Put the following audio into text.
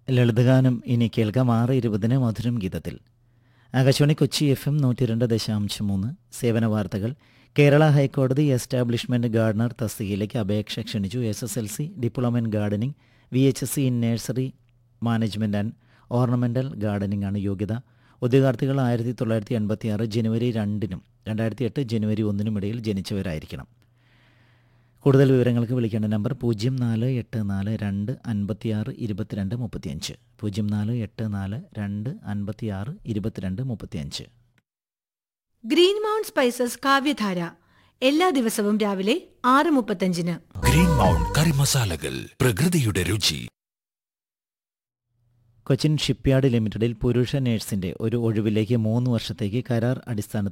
ലളിതഗാനം ഇനി കേൾക്കാം ആറ് ഇരുപതിന് മധുരം ഗീതത്തിൽ ആകാശവാണി കൊച്ചി എഫ് എം നൂറ്റി രണ്ട് ദശാംശം മൂന്ന് സേവന വാർത്തകൾ കേരള ഹൈക്കോടതി എസ്റ്റാബ്ലിഷ്മെന്റ് ഗാർഡനർ തസ്തികയിലേക്ക് അപേക്ഷ ക്ഷണിച്ചു S S L C diploma in gardening V H S C in nursery management and ornamental gardening ആണ് യോഗ്യത ഉദ്യോഗാർത്ഥികൾ ആയിരത്തി തൊള്ളായിരത്തി എൺപത്തി ആറ് ജനുവരി രണ്ടിനും രണ്ടായിരത്തി എട്ട് ജനുവരി ഒന്നിനും ഇടയിൽ ജനിച്ചവരായിരിക്കണം കൂടുതൽ വിവരങ്ങൾക്ക് വിളിക്കേണ്ട നമ്പർ പൂജ്യം നാല് എട്ട് നാല് രണ്ട് അൻപത്തിയാറ് ഇരുപത്തിരണ്ട് മുപ്പത്തിയഞ്ച് പൂജ്യം നാല് എട്ട് നാല് രണ്ട് അൻപത്തിയാറ് ഇരുപത്തിരണ്ട് മുപ്പത്തിയഞ്ച് ഗ്രീൻ മൗണ്ട് സ്പൈസസ് കാവ്യധാര എല്ലാ ദിവസവും രാവിലെ ആറ് മുപ്പത്തഞ്ചിന് ഗ്രീൻ മൗണ്ട് കറി മസാലകൾ പ്രകൃതിയുടെ രുചി കൊച്ചിൻ ഷിപ്പ്യാർഡ് ലിമിറ്റഡിൽ പുരുഷ നേഴ്സിന്റെ ഒരു ഒഴിവിലേക്ക് മൂന്ന് വർഷത്തേക്ക് കരാർ അടിസ്ഥാനത്തിൽ